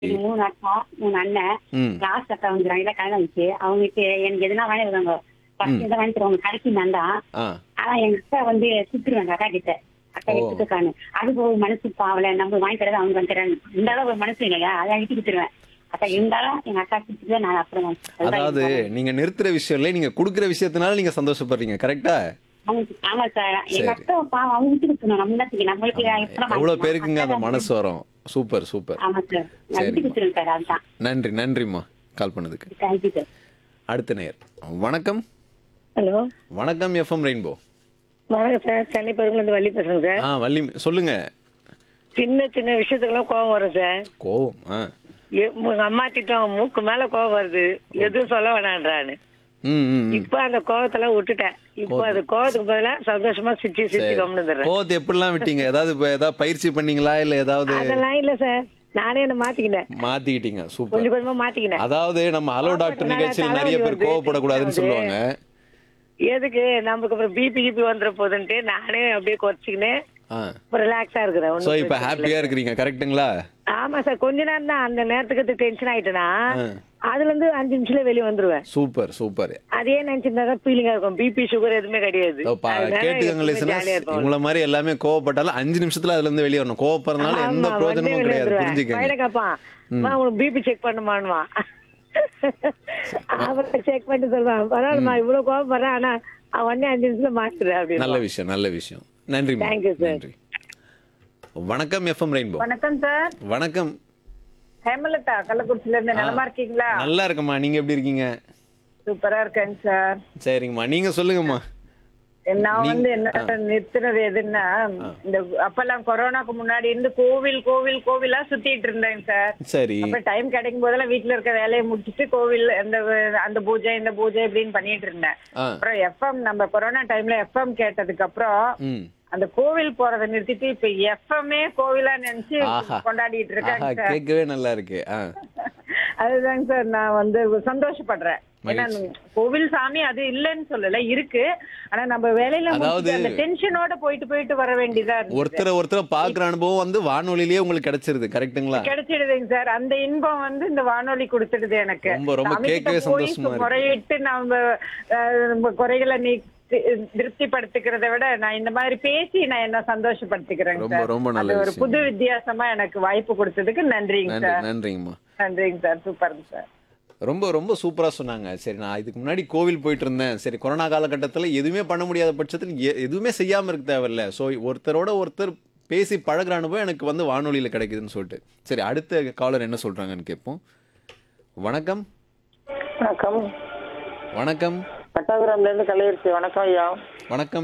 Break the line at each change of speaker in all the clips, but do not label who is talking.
இது மூணு அக்கா மூணு அண்ணன்
ம்
லாஸ்ட் அக்கா வந்து ரெண்டு கல்யாணம் வந்துச்சு அவங்களுக்கு எனக்கு எதுனா வாங்கி வருவாங்க ஃபர்ஸ்ட் எதை வாங்கி தருவாங்க கடைசி நான் தான்
ஆ
ஆனா எங்க அக்கா வந்து சுத்துருவாங்க அக்கா கிட்ட அக்கா
ஓ.
எடுத்துக்கான்னு அதுக்கு ஒரு மனசு பாவல நம்ம வாங்கி தரது அவங்க வந்து தராங்க இந்த அளவு ஒரு மனசு இல்லையா அதை அழிச்சு கொடுத்துருவேன் அக்கா இருந்தாலும் எங்க அக்கா சுத்துட்டு நான் அப்புறம் வாங்கி- அதுதான்
அதாவது
எனக்கு பாவம்.
நீங்க நிறுத்துற விஷயம் இல்லை நீங்க கொடுக்குற விஷயத்தினால நீங்க சந்தோஷப்படுறீங்க கரெக்டா
அவங்க- ஆமா சார் எங்க
சரி.
அக்கா பாவம் அவங்க விட்டு கொடுக்கணும் நம்ம தான் செய்யணும். நம்மளுக்கு எத்தனை வாங்கி
எவ்வளவு
தரலாம்?
பேருக்குங்க அந்த
அக்கா
மனசு வரும் சூப்பர் சூப்பர்
ஆமா சார் நான் விட்டு
சரிம்மா.
கொடுத்துருவேன் சார் அதுதான்
நன்றி நன்றிம்மா கால் பண்ணதுக்கு
தேங்க்யூ சார்
அடுத்த நேர் வணக்கம்
ஹலோ
வணக்கம் எஃப்எம் ரெயின்போ
வணக்கம் சார் சென்னை பெருங்குலேருந்து வள்ளி பேசுறேன் சார்
ஆ வள்ளி சொல்லுங்க
சின்ன சின்ன விஷயத்துக்கெல்லாம் கோவம் வரும் சார்
கோவம் ஆ
எ- உங்க அம்மா திட்டம் மூக்கு மேல கோவம் வருது எதுவும் சொல்ல வேணான்றான்னு
ம் ம் ம்.
இப்ப அந்த கோவத்தெல்லாம் விட்டுட்டேன் இப்போ அது கோவத்துக்கு பதிலா சந்தோஷமா சிரிச்சு சிரிச்சு கம்னு தர்றேன்
கோவத்தை எப்படிலாம் விட்டீங்க ஏதாவது இப்ப ஏதாவது பயிற்சி பண்ணீங்களா இல்ல ஏதாவது
அதெல்லாம் இல்ல சார் நானே என்ன மாத்திக்கினேன்
மாத்திக்கிட்டீங்க சூப்பர்
கொஞ்சம் கொஞ்சமா மாத்திக்கினேன்
அதாவது நம்ம ஹலோ டாக்டர்
கோவப்பட்டனால
நிகழ்ச்சியில் நிறைய பேர்
தலைவலி
கோவப்படக்கூடாதுன்னு
வருது.
சொல்லுவாங்க
எதுக்கு நமக்கு அப்புறம் பிபி கிபி வந்துட போகுதுன்ட்டு நானே அப்படியே குறைச்சிக்கினேன்
ஆ
ரிலாக்ஸா இருக்கிறேன்
சோ
ஒண்ணும்
இப்ப
பிரச்சனை இல்ல.
ஹாப்பியா இருக்கிறீங்க கரெக்ட்டுங்களா
ஆமா சார் கொஞ்ச நேரம் தான் அந்த நேரத்துக்கு டென்ஷன் ஆயிட்டேனா
ஆ.
அதுல இருந்து அஞ்சு நிமிஷத்துல வெளியே வந்துருவேன்
சூப்பர் சூப்பர்
அதே நினைச்சிருந்தா ஃபீலிங்கா இருக்கும் பிபி சுகர் எதுவுமே கிடையாது
இதோ பா-
அதனால
கேட்டுக்கங்க
எப்பவுமே
listeners.
ஜாலியா இருப்போம்.
இவங்கள மாதிரி எல்லாமே கோவப்பட்டாலும் அஞ்சு நிமிஷத்துல அதுல இருந்து வெளியே வரணும் கோவப்படுறதுனால எந்த
ஆமா,
பிரயோஜனமும்
வந்தே
கிடையாது
வெளியே
புரிஞ்சுக்கங்க
பையனை கேட்பான் அம்மா, உனக்கு பிபி செக் பண்ணுமான்னுவான் அவன் செக் பண்ணிட்டு சொல்லுவான் பரவாயில்லம்மா இவ்வளவு கோவப்படுறேன் ஆனா அவன் உடனே அஞ்சு நிமிஷத்துல மாத்துறேன்
நல்ல
அப்படின்னு
விஷயம் நல்ல விஷயம் நன்றி
Thank you, sir.
நன்றி வணக்கம் எஃப்எம் ரெயின்போ
வணக்கம் சார்
வணக்கம்
ஹேமலதா கள்ளக்குறிச்சில இருந்து நலமா இருக்கீங்களா
நல்லா இருக்கம்மா நீங்க எப்படி இருக்கீங்க
சூப்பரா இருக்கேங்க சார்
சரிங்கம்மா நீங்க சொல்லுங்கம்மா
நான் வந்து என்ன நிறுத்தினது எதுன்னா இந்த அப்பெல்லாம் கொரோனாக்கு முன்னாடி இருந்து கோவில் கோவில் கோவிலா சுத்திட்டு இருந்தேங்க சார்
சரி
அப்ப டைம் கிடைக்கும் போதெல்லாம் வீட்டுல இருக்க வேலையை முடிச்சிட்டு கோவில் அந்த அந்த பூஜை இந்த பூஜை இப்படின்னு பண்ணிட்டு இருந்தேன்
ஆ
அப்புறம் எஃப்எம் நம்ம கொரோனா டைம்ல எஃப்எம் கேட்டதுக்கு அப்புறம்
ம்
அந்த கோவில் போறதை நிறுத்திட்டு இப்ப எஃப்எம்ஏ கோவிலா நினைச்சு
ஆஹா.
கொண்டாடிட்டு
ஆஹா
இருக்காங்க சார்
கேட்கவே நல்லா இருக்கு ஆ
அதுதாங்க சார் நான் வந்து சந்தோஷப்படுறேன் ஏன்னா கோவில் சாமி அது இல்லைன்னு சொல்லல இருக்கு ஆனா நம்ம வேலையில
அதாவது-
முடிச்சுட்டு அந்த டென்ஷனோட போயிட்டு போயிட்டு வர வேண்டியதா இருக்கு
ஒருத்தரை ஒருத்தரை பாக்குற அனுபவம் வந்து வானொலியிலேயே உங்களுக்கு கிடைச்சிருது கரெக்ட்டுங்களா
கிடைச்சிடுதுங்க சார் அந்த இன்பம் வந்து இந்த வானொலி கொடுத்துடுது எனக்கு
ரொம்ப, ரொம்ப
சாமி கிட்ட
கேட்கவே
போய்
சந்தோஷமா இருக்கு.
முறையிட்டு நம்ம அஹ், நம்ம குறைகளை நீ திருப்திப்படுத்திக்கிறத விட நான் இந்த மாதிரி பேசி நான் என்ன சந்தோஷப்படுத்திக்கிறேங்க
ரொம்ப,
சார்
ரொம்ப நல்ல
அது ஒரு
விஷயம்.
புது வித்தியாசமா எனக்கு வாய்ப்பு கொடுத்ததுக்கு நன்றிங்க
நன்றி
சார்
நன்றிங்கம்மா
நன்றிங்க சார் சூப்பருங்க சார்
ரொம்ப ரொம்ப சூப்பரா சொன்னாங்க சரி நான் இதுக்கு முன்னாடி கோவில் போயிட்டு இருந்தேன் சரி கொரோனா காலகட்டத்துல எதுவுமே பண்ண முடியாத பட்சத்தில் எ- எதுவுமே செய்யாம இருக்க தேவையில்ல ஸோ ஒருத்தரோட ஒருத்தர் பேசி பழகுற அனுபவம் எனக்கு வந்து வானொலியில கிடைக்குதுன்னு சொல்லிட்டு சரி அடுத்த காலர் என்ன சொல்றாங்கன்னு கேட்போம் வணக்கம்
வணக்கம்
வணக்கம்
பட்டாபுரம்ல இருந்து கலையரிசி வணக்கம் ஐயா
வணக்கம்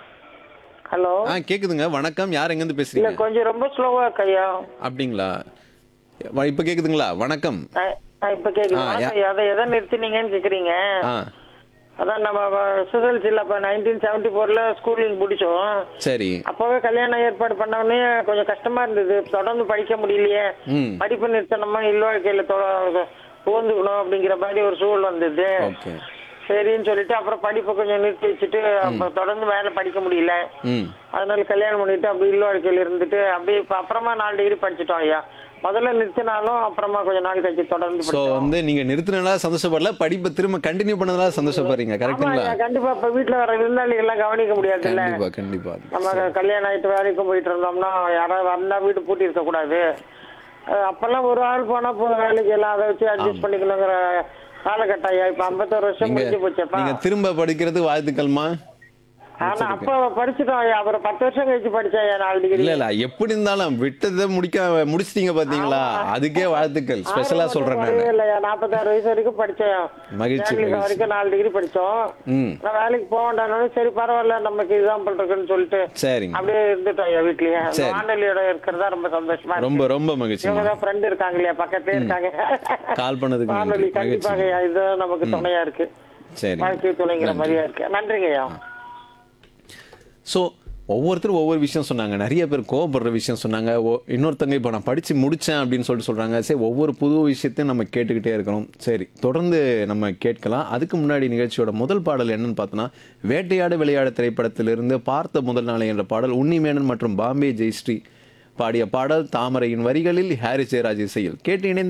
ஹலோ
ஆ கேக்குதுங்க வணக்கம் யார் எங்கேருந்து
இல்ல
பேசுறீங்க
கொஞ்சம் ரொம்ப ஸ்லோவா இருக்கு ஐயா
அப்படிங்களா வ- இப்ப கேக்குதுங்களா வணக்கம்
அஹ், அஹ், இப்ப கேக்குது
ஆ,
வணக்கம்
யா-
ஐயா அதை எதை நிறுத்தினீங்கன்னு கேக்குறீங்க
ஆ
அதான் நம்ம சுசல்சியில் அப்ப நைன்டீன் செவன்டி ஃபோர்ல ஸ்கூலிங் முடிச்சோம்
சரி
அப்பவே கல்யாணம் ஏற்பாடு பண்ணவொடனே கொஞ்சம் கஷ்டமா இருந்தது தொடர்ந்து படிக்க முடியலையே
ம்
படிப்பு நிறுத்தணுமா இல்வாழ்க்கையில புகுந்துக்கணும் அப்படிங்கிற மாதிரி ஒரு சூழல் வந்தது
ஓகே
சரின்னு சொல்லிட்டு அப்புறம் படிப்பை கொஞ்சம் நிறுத்தி வச்சுட்டு அப்புறம் தொடர்ந்து மேல படிக்க முடியல
ம்
அதனால கல்யாணம் பண்ணிட்டு அப்படி இல்வாழ்க்கையில இருந்துட்டு அப்படியே இப்ப அப்புறமா நாலு டிகிரி படிச்சுட்டோம் ஐயா முதல்ல நிறுத்தினாலும் அப்புறமா கொஞ்ச நாள் கழிச்சு தொடர்ந்து
ஸோ
படிச்சோம்
வந்து நீங்க நிறுத்தினால சந்தோஷப்படல படிப்பை திரும்ப கண்டினியூ பண்ணதால சந்தோஷப்படுறீங்க
ஆமா
கரெக்ட்டுங்களா
ஐயா கண்டிப்பா இப்ப வீட்டுல வர விருந்தாளிகள் எல்லாம் கவனிக்க முடியாதுல்ல
கண்டிப்பா கண்டிப்பா
நம்ம கல்யாணம் ஆயிட்டு வேலைக்கும் போயிட்டு இருந்தோம்னா யாராவது வந்தா வீடு பூட்டி இருக்க கூடாது அஹ் அப்பெல்லாம் ஒரு ஆள் போனா போதும் வேலைக்கு எல்லாம் அதை வச்சு அட்ஜஸ்ட் பண்ணிக்கணுங்கிற காலகட்டம் ஐயா இப்ப ஐம்பத்தோரு வருஷம்
நீங்க
முடிஞ்சு போச்சப்பா
நீங்க திரும்ப படிக்கிறது வாழ்த்துக்கள்மா
ஆனா அப்ப படிச்சுட்டோம் ஐயா அப்புறம் பத்து வருஷம் கழிச்சு படிச்சேன் ஐயா நாலு டிகிரி
இல்ல இல்ல எப்படி இருந்தாலும் விட்டதை முடிக்க முடிச்சிட்டீங்க பாத்தீங்களா அதுக்கே வாழ்த்துக்கள் ஸ்பெஷலா சொல்றேன் நான்
இல்லையா நாற்பத்தாறு வயசு வரைக்கும் படிச்சேன்
மகிழ்ச்சி
ஃபேமிலி
மகிழ்ச்சி
வரைக்கும் நாலு டிகிரி படிச்சோம்
ம்
நான் வேலைக்கு போக வேண்டாம்னாலும் சரி பரவாயில்ல நமக்கு இதுதான் பண்றதுன்னு சொல்லிட்டு
சரிங்க
அப்படியே இருந்துட்டோம் ஐயா வீட்லயே அந்த
சரி.
வானொலியோட இருக்கிறதா ரொம்ப சந்தோஷமா இருக்கு
ரொம்ப ரொம்ப மகிழ்ச்சிமா
இவங்க தான் ஃப்ரெண்ட் இருக்காங்க இல்லையா பக்கத்துலயே இருக்காங்க
கால் பண்ணதுக்கு
வானொலி
நன்றி
கண்டிப்பாக
மகிழ்ச்சி
ஐயா இதுதான் நமக்கு துணையா இருக்கு
சரி
வாழ்க்கை துணைங்கிற மாதிரியா இருக்கு நன்றிங்க ஐயா
ஸோ ஒவ்வொருத்தரும் ஒவ்வொரு விஷயம் சொன்னாங்க நிறைய பேர் கோவப்படுற விஷயம் சொன்னாங்க ஓ- இன்னொருத்தங்க இப்போ நான் படித்து முடித்தேன் அப்படின்னு சொல்லிட்டு சொல்கிறாங்க சரி ஒவ்வொரு புது விஷயத்தையும் நம்ம கேட்டுக்கிட்டே இருக்கணும் சரி தொடர்ந்து நம்ம கேட்கலாம் அதுக்கு முன்னாடி நிகழ்ச்சியோட முதல் பாடல் என்னன்னு பார்த்தோன்னா வேட்டையாடு விளையாடு திரைப்படத்திலிருந்து பார்த்த முதல் நாளை என்ற பாடல் உன்னிமேனன் மற்றும் பாம்பே ஜெயஸ்ரீ பாடிய பாடல் தாமரையின் வரிகளில் ஹாரி ஜெயராஜ் இசையில் கேட்டு இணைந்த